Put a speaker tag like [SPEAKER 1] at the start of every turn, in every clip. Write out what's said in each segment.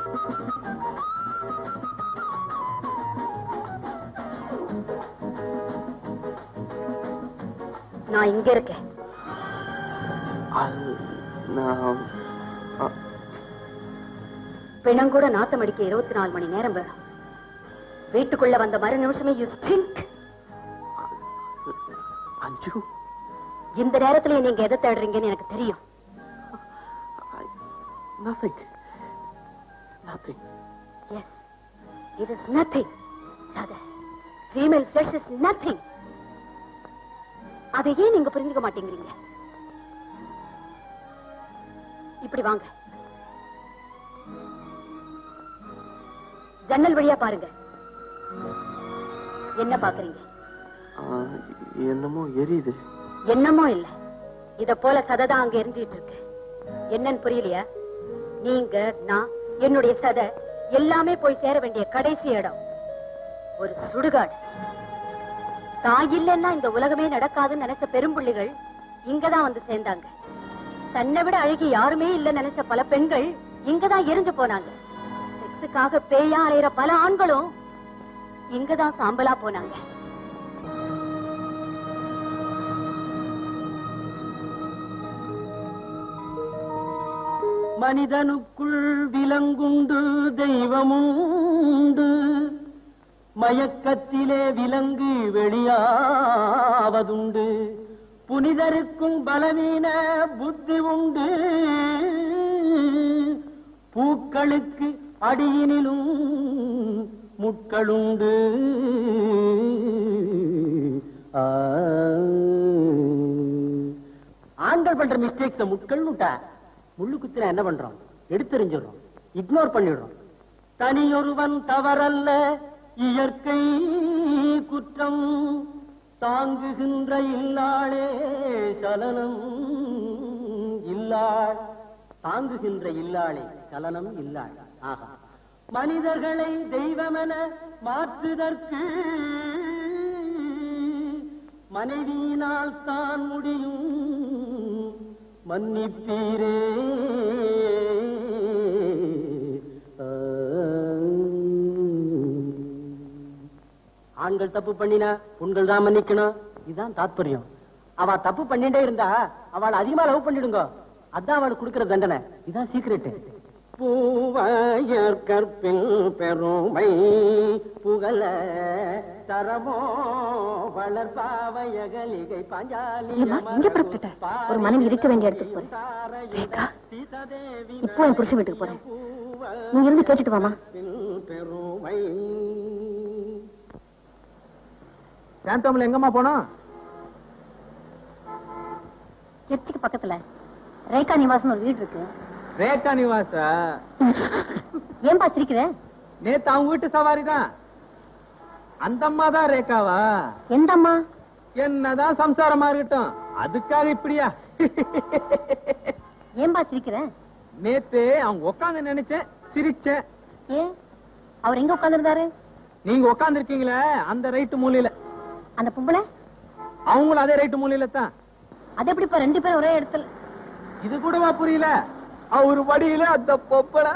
[SPEAKER 1] நான் இங்க இருக்கேன்
[SPEAKER 2] அது நான் அ-
[SPEAKER 1] பிணம் கூட நாத்தம் அடிக்க இருபத்தி நாலு மணி நேரம் வேணும் வீட்டுக்குள்ள வந்த மறு நிமிஷமே யூ ஸ்டிங்க்
[SPEAKER 2] அஞ்சு
[SPEAKER 1] இந்த நேரத்துல நீங்க எதை தேடுறீங்கன்னு எனக்கு தெரியும்
[SPEAKER 2] nothing nothing
[SPEAKER 1] yes it is nothing female flush is nothing அதை ஏன் நீங்க புரிஞ்சுக்க மாட்டேங்கிறீங்க இப்படி வாங்க ஜன்னல் வழியா பாருங்க என்ன பாக்குறீங்க
[SPEAKER 2] என்னமோ எரியுது
[SPEAKER 1] என்னமோ இல்ல இத போல சதை தான் அங்க எரிஞ்சிட்டு இருக்கு என்னன்னு புரியலையா நீங்க நான் என்னுடைய சதை எல்லாமே போய் சேர வேண்டிய கடைசி இடம் ஒரு சுடுகாடு தாய் இல்லைன்னா இந்த உலகமே நடக்காதுன்னு நினைச்ச பெரும்புள்ளிகள் இங்கதான் வந்து சேர்ந்தாங்க தன்னை விட அழகி யாருமே இல்ல நினைச்ச பல பெண்கள் இங்கதான் எரிஞ்சு போனாங்க செக்ஸுக்காக பேயா அலையிற பல ஆண்களும் இங்கதான் சாம்பலா போனாங்க
[SPEAKER 3] மனிதனுக்குள் விலங்குண்டு தெய்வமுண்டு மயக்கத்திலே விலங்கு வெளியாவதுண்டு புனிதருக்கும் பலவீன புத்தி உண்டு பூக்களுக்கு அடியினிலும் முட்களுண்டு ஆ. ஆண்கள் பண்ற மிஸ்டேக்ஸ முட்கள் விட்டா முள்ளு குத்தினா என்ன பண்றோம் எடுத்தெறிஞ்சிடுறோம் இக்னோர் பண்ணிடுறோம் தனியொருவன் தவறல்ல இயற்கை குற்றம் தாங்குகின்ற இல்லாளே சலனம் இல்லாள் தாங்குகின்ற இல்லாளே சலனம் இல்லாள் ஆகா மனிதர்களை தெய்வமென மாற்றுதற்கு மனைவியினால் தான் முடியும் மன்னிப்பீரே ஆண்கள் தப்பு பண்ணினா பெண்கள் தான் மன்னிக்கணும் இதுதான் தாத்பரியம் அவ தப்பு பண்ணிட்டே இருந்தா அவளை அதிகமா லவ் பண்ணிடுங்க அதான் அவளுக்கு கொடுக்கிற தண்டனை இதுதான் சீக்கிரட் பூவாயர் கற்பில் பெருமை புகழ தரமோ வளர்பாவையகலிகை பாஞ்சாலி
[SPEAKER 1] ஏம்மா, இங்க புறப்பட்டுட்ட? ஒரு மனைவி இருக்க வேண்டிய இடத்துக்கு போறேன். ரேகா, இப்போ என் புருஷன் வீட்டுக்கு போறேன். நீ இருந்து கேட்டுட்டு வாமா
[SPEAKER 3] பெருமை
[SPEAKER 4] சாந்தோம்ல எங்கம்மா போனோம்
[SPEAKER 1] சர்ச்சுக்கு பக்கத்துல ரேகா நிவாசம் ஒரு வீடு இருக்கு
[SPEAKER 4] ரேகா நிவாசா
[SPEAKER 1] ஏன்பா சிரிக்கிற
[SPEAKER 4] நேத்து அவங்க வீட்டு சவாரி தான் அந்த அம்மா தான் ரேகாவா
[SPEAKER 1] எந்த அம்மா
[SPEAKER 4] என்னதான் சம்சாரமா இருக்கட்டும் அதுக்காக இப்படியா
[SPEAKER 1] ஏன்பா சிரிக்கிற
[SPEAKER 4] நேத்து அவங்க உட்காந்து நினைச்சேன் சிரிச்சேன்
[SPEAKER 1] ஏன் அவர் எங்க உட்கார்ந்திருந்தாரு
[SPEAKER 4] நீங்க உட்கார்ந்து இருக்கீங்களே அந்த ரைட்டு மூலையில
[SPEAKER 1] அந்த பொம்பளை
[SPEAKER 4] அவங்களும் அதே ரைட்டு மூலையில தான்
[SPEAKER 1] அது எப்படிப்பா ரெண்டு பேரும் ஒரே இடத்துல
[SPEAKER 4] இது கூடவா புரியல அவரு வடியில அந்த பொப்பளை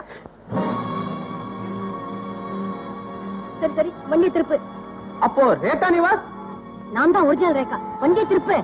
[SPEAKER 1] சரி சரி வண்டியை திருப்பு
[SPEAKER 4] அப்போ ரேகா நிவாஸ்
[SPEAKER 1] நான் தான் ஒரிஜினல் ரேகா வண்டியை திருப்பு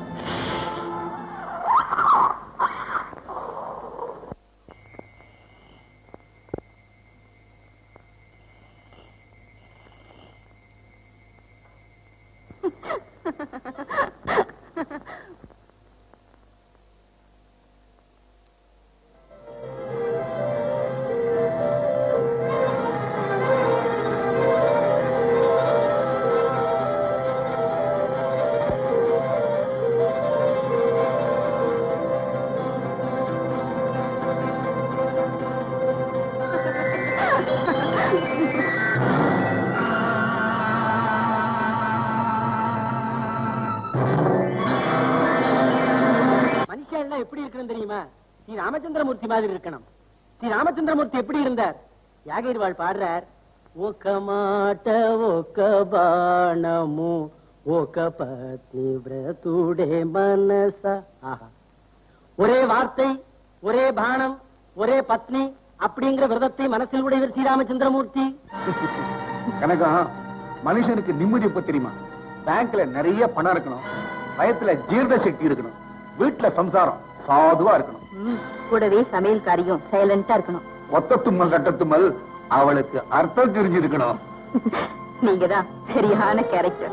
[SPEAKER 3] மனுஷன் எல்லாம் எப்படி இருக்கணும் தெரியுமா ஸ்ரீ ராமச்சந்திரமூர்த்தி மாதிரி இருக்கணும் ஸ்ரீ ராமச்சந்திரமூர்த்தி எப்படி இருந்தார் யாகைர்வாள் பாடுறார் ఒక మాట ఒక బాణము ఒక పత్ని వ్రతుడే మనస ஆஹா ஒரே வார்த்தை ஒரே பானம் ஒரே பத்னி அப்படிங்கிற விரதத்தை மனசில் உடையவர் ஸ்ரீராமச்சந்திரமூர்த்தி
[SPEAKER 5] கனகம் மனுஷனுக்கு நிம்மதி எப்ப தெரியுமா பேங்க்ல நிறைய பணம் இருக்கணும் பயத்துல ஜீர்ண சக்தி இருக்கணும் வீட்டுல சம்சாரம் சாதுவா இருக்கணும்
[SPEAKER 1] கூடவே சமையல்காரியும் சைலண்டா இருக்கணும்
[SPEAKER 5] ஒத்த தும்மல் கட்ட தும்மல் அவளுக்கு அர்த்தம் தெரிஞ்சிருக்கணும்
[SPEAKER 1] நீங்க தான் சரியான கேரக்டர்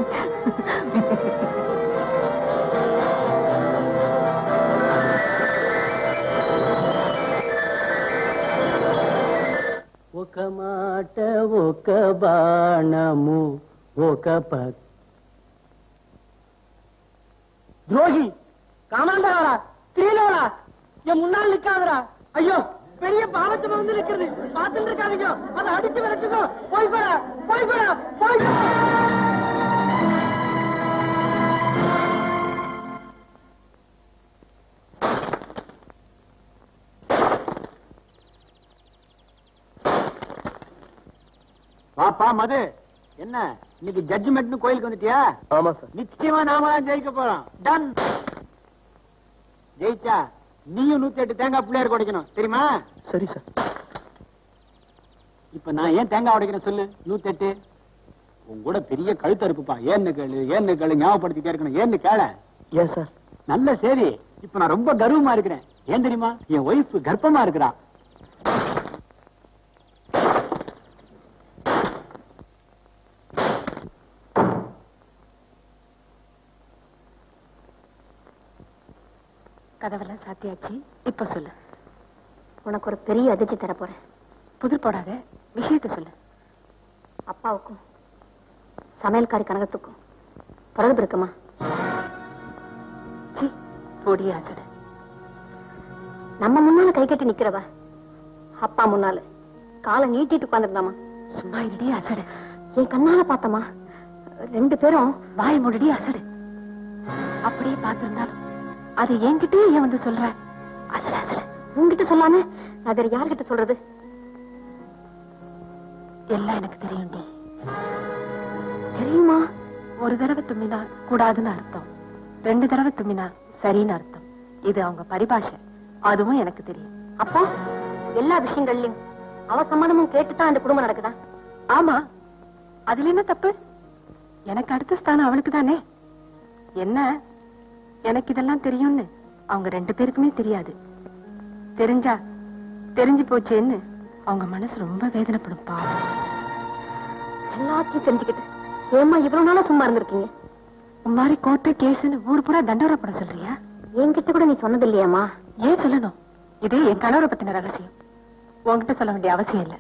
[SPEAKER 3] ఒక మాట ఒక బాణము ఒక ప- துரோகி காமாண்டராடா ஸ்ரீலோடா என் முன்னால் நிக்காதடா ஐயோ பெரிய பாவத்தை வந்து நிக்கிறது பார்த்துட்டு இருக்காதீங்க அதை அடிச்சு விரட்டுங்க போய் போடா போய் போடா போய் போடா. வாப்பா மது என்ன இன்னைக்கு ஜட்ஜ்மெண்ட்னு கோயிலுக்கு வந்துட்டியா
[SPEAKER 2] ஆமா சார்
[SPEAKER 3] நிச்சயமா நாம தான் ஜெயிக்க போறோம் டன் ஜெயிச்சா நீயும் நூத்தி எட்டு தேங்காய் பிள்ளையார் உடைக்கணும் தெரியுமா
[SPEAKER 2] சரி சார்
[SPEAKER 3] இப்ப நான் ஏன் தேங்காய் உடைக்கிறேன் சொல்லு நூத்தி எட்டு உன் கூட பெரிய கழுத்தறுப்புப்பா ஏன்னு கேளு ஏன்னு கேளு ஞாபகப்படுத்திட்டே இருக்கணும் ஏன்னு கேள
[SPEAKER 2] ஏன் சார்
[SPEAKER 3] நல்ல சரி இப்ப நான் ரொம்ப கர்வமா இருக்கிறேன் ஏன் தெரியுமா என் ஒய்ஃப் கர்ப்பமா இருக்கிறா
[SPEAKER 1] கதவெல்லாம் சாத்தியாச்சு இப்ப சொல்லு
[SPEAKER 6] உனக்கு ஒரு பெரிய அதிர்ச்சி தர போறேன்
[SPEAKER 1] புதிர் போடாத விஷயத்த சொல்லு
[SPEAKER 6] அப்பாவுக்கும் சமையல்காரி கனகத்துக்கும் தொடர்பு இருக்குமா
[SPEAKER 1] சீ, பொடி ஆசடு
[SPEAKER 6] நம்ம முன்னால கை கட்டி நிக்கிறவ அப்பா முன்னால காலை நீட்டிட்டு உட்கார்ந்துருந்தாமா
[SPEAKER 1] சும்மா இருடி அசடு
[SPEAKER 6] என் கண்ணால பார்த்தமா ரெண்டு பேரும்
[SPEAKER 1] வாய் மூடிடி அசடு அப்படியே பார்த்திருந்தாலும் அது என்கிட்டயே ஏன் வந்து சொல்ற அசடு அசடு
[SPEAKER 6] உன்கிட்ட சொல்லாம நான் வேற யார்கிட்ட சொல்றது
[SPEAKER 1] எல்லாம் எனக்கு தெரியும்டி
[SPEAKER 6] தெரியுமா
[SPEAKER 1] ஒரு தடவை தும்மினா கூடாதுன்னு அர்த்தம் ரெண்டு தடவை தும்மினா சரின்னு அர்த்தம் இது அவங்க பரிபாஷை அதுவும் எனக்கு தெரியும்
[SPEAKER 6] அப்போ எல்லா விஷயங்கள்லயும் அவ சம்மதமும் கேட்டுதான் அந்த குடும்பம் நடக்குதா
[SPEAKER 1] ஆமா அதுல என்ன தப்பு எனக்கு அடுத்த ஸ்தானம் அவளுக்கு தானே என்ன எனக்கு இதெல்லாம் தெரியும்னு அவங்க ரெண்டு பேருக்குமே தெரியாது தெரிஞ்சா தெரிஞ்சு போச்சேன்னு அவங்க மனசு ரொம்ப வேதனைப்படும் பாவம்
[SPEAKER 6] எல்லாத்தையும் தெரிஞ்சுக்கிட்டு ஏமா இவ்வளவு நாளா சும்மா இருந்திருக்கீங்க
[SPEAKER 1] உன் மாதிரி கோர்ட்டு கேஸ்னு ஊர் பூரா தண்டோரப்பட சொல்றியா
[SPEAKER 6] என்கிட்ட கூட நீ சொன்னது இல்லையாமா
[SPEAKER 1] ஏன் சொல்லணும் இது என் கணவரை பத்தின ரகசியம் உன்கிட்ட சொல்ல வேண்டிய அவசியம் இல்லை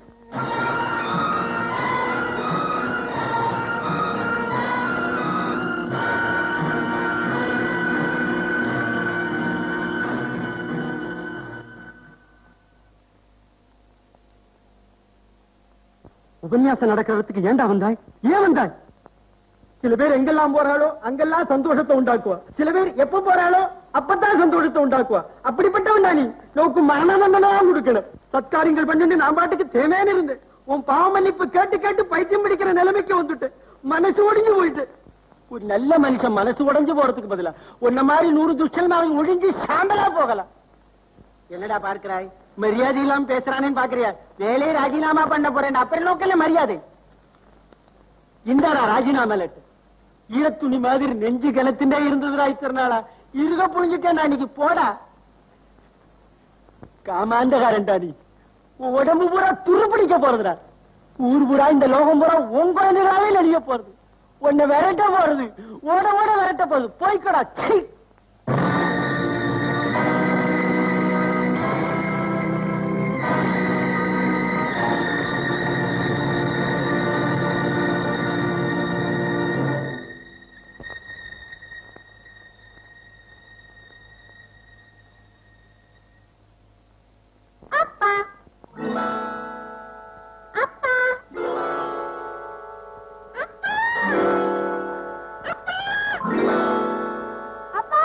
[SPEAKER 3] உபன்யாசம் நடக்கிற இடத்துக்கு ஏன்டா வந்தாய் ஏன் வந்தாய் சில பேர் எங்கெல்லாம் போறாளோ அங்கெல்லாம் சந்தோஷத்தை உண்டாக்குவா சில பேர் எப்ப போறாளோ அப்பதான் சந்தோஷத்தை உண்டாக்குவா அப்படிப்பட்டவன்டா நீ நோக்கு மரண தண்டனா கொடுக்கணும் சத்காரியங்கள் பண்ணிட்டு நான் பாட்டுக்கு தேவையான இருந்தேன் உன் பாவ மன்னிப்பு கேட்டு கேட்டு பைத்தியம் பிடிக்கிற நிலைமைக்கு வந்துட்டு மனசு ஒடிஞ்சு போயிட்டு ஒரு நல்ல மனுஷன் மனசு உடைஞ்சு போறதுக்கு பதிலா உன்ன மாதிரி நூறு துஷ்டல் அவன் ஒழிஞ்சு சாம்பலா போகலாம் என்னடா பார்க்கிறாய் மரியாதை இல்லாம பேசுறானேன்னு பாக்குறியா வேலையை ராஜினாமா பண்ண போறேன் அப்புறம் நோக்கல மரியாதை இந்தாடா ராஜினாமா லெட்டர் ஈரத்துணி மாதிரி நெஞ்சு கிணத்துட்டே இருந்ததுடா இத்தனை நாளா இருக புரிஞ்சுட்டேன் இன்னைக்கு போடா காமாண்டகாரன்டா நீ உன் உடம்பு பூரா துருப்பிடிக்க போறதுடா ஊர் பூரா இந்த லோகம் பூரா உன் குழந்தைகளாவே நடிக்க போறது உன்னை விரட்ட போறது ஓட ஓட விரட்ட போகுது போய்க்கடா சீ
[SPEAKER 6] அப்பா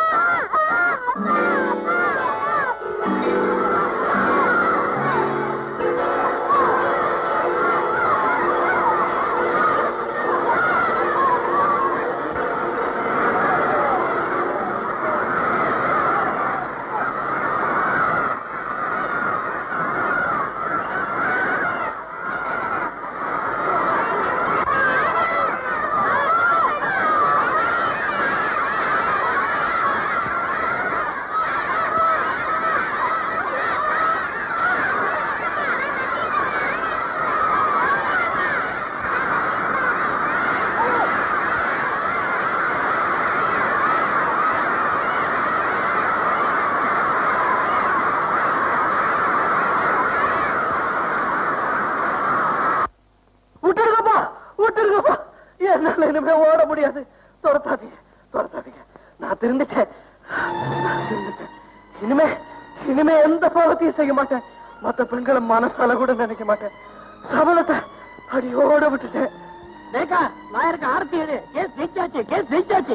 [SPEAKER 2] என்னால இனிமே ஓட முடியாது துரத்தாதீங்க துரத்தாதீங்க நான் திருந்துட்டேன் நான் திருந்துட்டேன் இனிமே இனிமே எந்த பாவத்தையும் செய்ய மாட்டேன் மத்த பெண்களை மனசால கூட நினைக்க மாட்டேன் சபலத்தை அடியோட விட்டுட்டேன்
[SPEAKER 3] ரேகா நாயருக்கு ஆர்த்தி எடு கேஸ் ஜெயிச்சாச்சு கேஸ் ஜெயிச்சாச்சு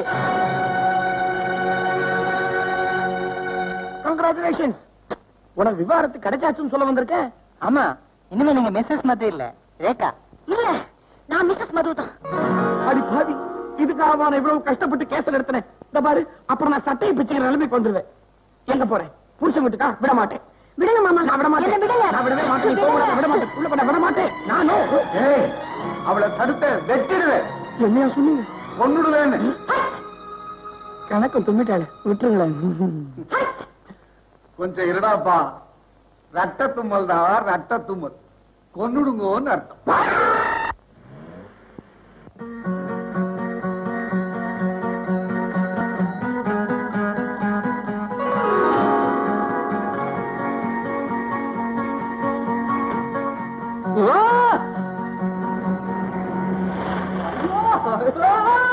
[SPEAKER 3] கங்க்ராச்சுலேஷன்ஸ் உனக்கு விவாகரத்து கிடைச்சாச்சுன்னு சொல்ல வந்திருக்கேன் ஆமா இனிமே நீங்க மிஸ்ஸஸ் மாதிரி இல்ல ரேகா
[SPEAKER 6] இல்ல நான் மிஸ்ஸஸ் மது தான்
[SPEAKER 3] அடி பாதி இதுக்காக நான் இவ்வளவு கஷ்டப்பட்டு கேஸ் நடத்தினேன் இந்த பாரு அப்புறம் நான் சட்டையை பிச்சுக்கிற நிலைமைக்கு வந்துருவேன் எங்க போறேன் புருஷன் வீட்டுக்கா விட மாட்டேன்
[SPEAKER 6] விடுங்க மாமா
[SPEAKER 3] நான் விட மாட்டேன்
[SPEAKER 6] என்ன விடுங்க
[SPEAKER 3] நான் விடவே மாட்டேன் நீ போக விட மாட்டேன் உள்ள போட விட மாட்டேன் நானும்
[SPEAKER 5] ஏய் அவளை தடுத்த வெட்டிடுவேன்
[SPEAKER 3] என்னையா சொன்னீங்க
[SPEAKER 5] கொன்னுடுவேன்னு
[SPEAKER 3] கணக்கு தும்பிட்டாளே விட்டுருங்களேன்
[SPEAKER 5] கொஞ்சம் இருடாப்பா ரட்ட தும்மல் தான் ரட்ட தும்மல் கொன்னுடுங்கோன்னு அர்த்தம்
[SPEAKER 3] ஆ!